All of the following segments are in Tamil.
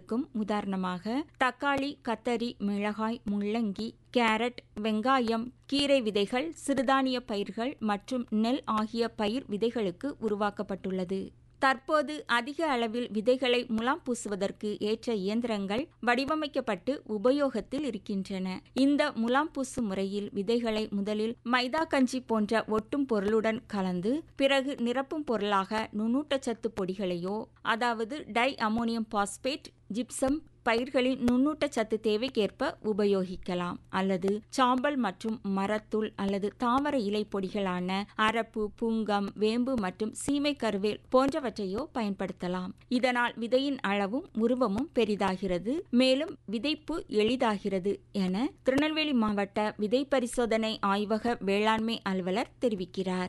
பயிர்களுக்கும் உதாரணமாக தக்காளி கத்தரி மிளகாய் முள்ளங்கி கேரட் வெங்காயம் கீரை விதைகள் சிறுதானிய பயிர்கள் மற்றும் நெல் ஆகிய பயிர் விதைகளுக்கு உருவாக்கப்பட்டுள்ளது தற்போது அதிக அளவில் விதைகளை முலாம் பூசுவதற்கு ஏற்ற இயந்திரங்கள் வடிவமைக்கப்பட்டு உபயோகத்தில் இருக்கின்றன இந்த முலாம் பூசு முறையில் விதைகளை முதலில் மைதா கஞ்சி போன்ற ஒட்டும் பொருளுடன் கலந்து பிறகு நிரப்பும் பொருளாக நுண்ணூட்டச்சத்து பொடிகளையோ அதாவது டை அமோனியம் பாஸ்பேட் ஜிப்சம் பயிர்களின் நுண்ணூட்டச்சத்து தேவைக்கேற்ப உபயோகிக்கலாம் அல்லது சாம்பல் மற்றும் மரத்தூள் அல்லது தாவர இலை பொடிகளான அரப்பு பூங்கம் வேம்பு மற்றும் சீமை கருவேல் போன்றவற்றையோ பயன்படுத்தலாம் இதனால் விதையின் அளவும் உருவமும் பெரிதாகிறது மேலும் விதைப்பு எளிதாகிறது என திருநெல்வேலி மாவட்ட விதை பரிசோதனை ஆய்வக வேளாண்மை அலுவலர் தெரிவிக்கிறார்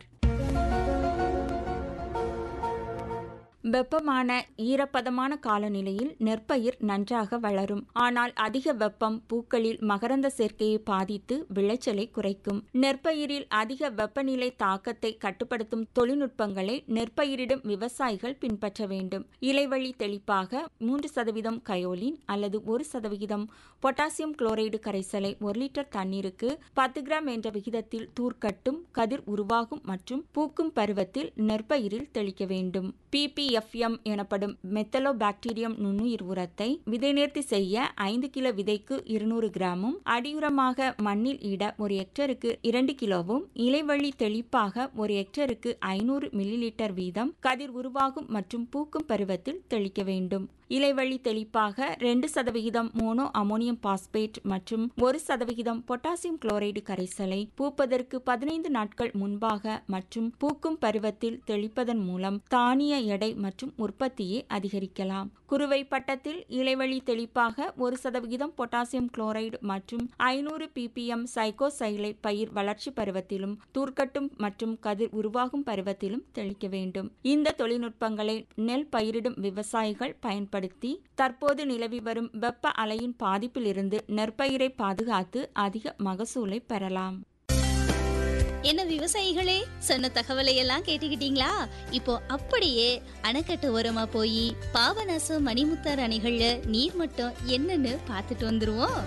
வெப்பமான ஈரப்பதமான காலநிலையில் நெற்பயிர் நன்றாக வளரும் ஆனால் அதிக வெப்பம் பூக்களில் மகரந்த சேர்க்கையை பாதித்து விளைச்சலை குறைக்கும் நெற்பயிரில் அதிக வெப்பநிலை தாக்கத்தை கட்டுப்படுத்தும் தொழில்நுட்பங்களை நெற்பயிரிடும் விவசாயிகள் பின்பற்ற வேண்டும் இலைவழி தெளிப்பாக மூன்று சதவீதம் கயோலின் அல்லது ஒரு சதவிகிதம் பொட்டாசியம் குளோரைடு கரைசலை ஒரு லிட்டர் தண்ணீருக்கு பத்து கிராம் என்ற விகிதத்தில் தூர்க்கட்டும் கதிர் உருவாகும் மற்றும் பூக்கும் பருவத்தில் நெற்பயிரில் தெளிக்க வேண்டும் பிபி எஃப்எம் எனப்படும் மெத்தலோ பாக்டீரியம் நுண்ணுயிர் உரத்தை விதை நேர்த்தி செய்ய ஐந்து கிலோ விதைக்கு இருநூறு கிராமும் அடியுரமாக மண்ணில் இட ஒரு ஹெக்டருக்கு இரண்டு கிலோவும் இலைவழி தெளிப்பாக ஒரு ஹெக்டருக்கு ஐநூறு மில்லி லிட்டர் வீதம் கதிர் உருவாகும் மற்றும் பூக்கும் பருவத்தில் தெளிக்க வேண்டும் இலைவழி தெளிப்பாக ரெண்டு சதவிகிதம் மோனோ அமோனியம் பாஸ்பேட் மற்றும் ஒரு சதவிகிதம் பொட்டாசியம் குளோரைடு கரைசலை பூப்பதற்கு பதினைந்து நாட்கள் முன்பாக மற்றும் பூக்கும் பருவத்தில் தெளிப்பதன் மூலம் தானிய எடை மற்றும் உற்பத்தியை அதிகரிக்கலாம் குறுவை பட்டத்தில் இலைவழி தெளிப்பாக ஒரு சதவிகிதம் பொட்டாசியம் குளோரைடு மற்றும் ஐநூறு பிபிஎம் சைக்கோசைலை பயிர் வளர்ச்சி பருவத்திலும் தூர்க்கட்டும் மற்றும் கதிர் உருவாகும் பருவத்திலும் தெளிக்க வேண்டும் இந்த தொழில்நுட்பங்களை நெல் பயிரிடும் விவசாயிகள் பயன்படுத்தி தற்போது நிலவி வரும் வெப்ப அலையின் பாதிப்பிலிருந்து நெற்பயிரை பாதுகாத்து அதிக மகசூலை பெறலாம் என்ன விவசாயிகளே சொன்ன தகவலை எல்லாம் கேட்டுக்கிட்டீங்களா இப்போ அப்படியே அணைக்கட்டு ஓரமா போய் பாபநாசம் மணிமுத்தார் அணைகள்ல நீர் மட்டம் என்னன்னு பார்த்துட்டு வந்துருவோம்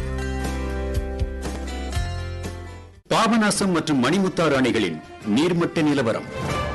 பாபநாசம் மற்றும் மணிமுத்தாறு அணைகளின் நீர்மட்ட நிலவரம்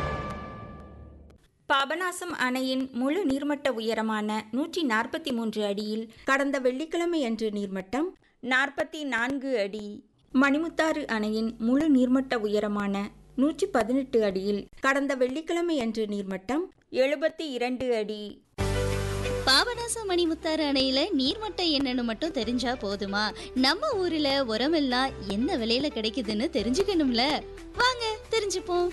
பாபநாசம் அணையின் முழு நீர்மட்ட உயரமான நூற்றி நாற்பத்தி மூன்று அடியில் கடந்த வெள்ளிக்கிழமை அன்று நீர்மட்டம் நாற்பத்தி நான்கு அடி மணிமுத்தாறு அணையின் முழு நீர்மட்ட உயரமான நூற்றி பதினெட்டு அடியில் கடந்த வெள்ளிக்கிழமை அன்று நீர்மட்டம் எழுபத்தி இரண்டு அடி பாபநாசம் மணிமுத்தாறு அணையில நீர்மட்டம் என்னன்னு மட்டும் தெரிஞ்சா போதுமா நம்ம ஊர்ல உரமெல்லாம் என்ன விலையில கிடைக்குதுன்னு தெரிஞ்சுக்கணும்ல வாங்க தெரிஞ்சுப்போம்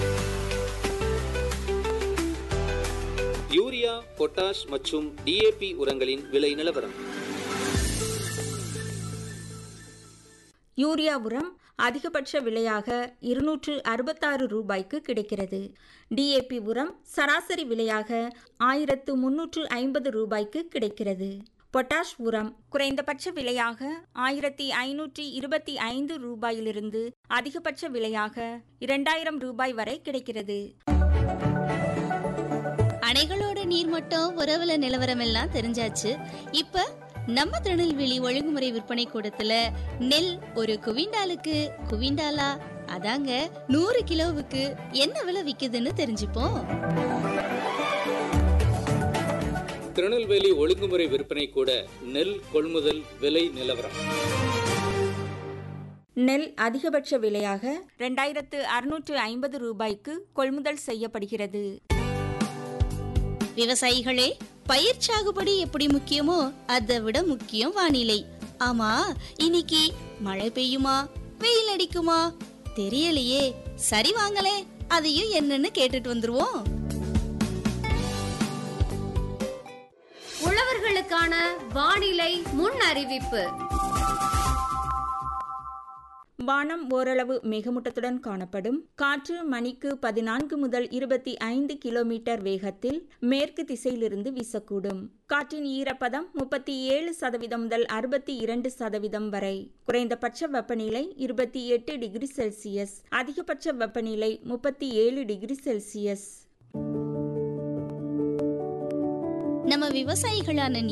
யூரியா பொட்டாஷ் மற்றும் டிஏபி உரங்களின் விலை நிலவரம் யூரியா உரம் அதிகபட்ச விலையாக இருநூற்று அறுபத்தாறு ரூபாய்க்கு கிடைக்கிறது டிஏபி உரம் சராசரி விலையாக ஆயிரத்து முன்னூற்று ஐம்பது ரூபாய்க்கு கிடைக்கிறது பொட்டாஷ் உரம் குறைந்தபட்ச விலையாக ஆயிரத்தி ஐநூற்றி இருபத்தி ஐந்து ரூபாயிலிருந்து அதிகபட்ச விலையாக இரண்டாயிரம் ரூபாய் வரை கிடைக்கிறது அணைகளோட நீர்மட்டம் உறவுல நிலவரம் எல்லாம் தெரிஞ்சாச்சு இப்ப நம்ம திருநெல்வேலி ஒழுங்குமுறை விற்பனை கூடத்துல நெல் ஒரு குவிண்டாலுக்கு குவிண்டாலா அதாங்க நூறு கிலோவுக்கு என்ன விலை விக்குதுன்னு தெரிஞ்சுப்போம் திருநெல்வேலி ஒழுங்குமுறை விற்பனை கூட நெல் கொள்முதல் விலை நிலவரம் நெல் அதிகபட்ச விலையாக ரெண்டாயிரத்து அறுநூற்று ஐம்பது ரூபாய்க்கு கொள்முதல் செய்யப்படுகிறது விவசாயிகளே பயிர் சாகுபடி எப்படி முக்கியமோ அதை விட முக்கியம் வானிலை ஆமா இன்னைக்கு மழை பெய்யுமா வெயில் அடிக்குமா தெரியலையே சரி வாங்களே அதையும் என்னன்னு கேட்டுட்டு வந்துருவோம் உழவர்களுக்கான வானிலை முன் அறிவிப்பு வானம் ஓரளவு மேகமூட்டத்துடன் காணப்படும் காற்று மணிக்கு பதினான்கு முதல் இருபத்தி ஐந்து கிலோமீட்டர் வேகத்தில் மேற்கு திசையிலிருந்து வீசக்கூடும் காற்றின் ஈரப்பதம் முப்பத்தி ஏழு சதவீதம் முதல் அறுபத்தி இரண்டு சதவீதம் வரை குறைந்தபட்ச வெப்பநிலை இருபத்தி எட்டு டிகிரி செல்சியஸ் அதிகபட்ச வெப்பநிலை முப்பத்தி ஏழு டிகிரி செல்சியஸ் நம்ம விவசாயிகளான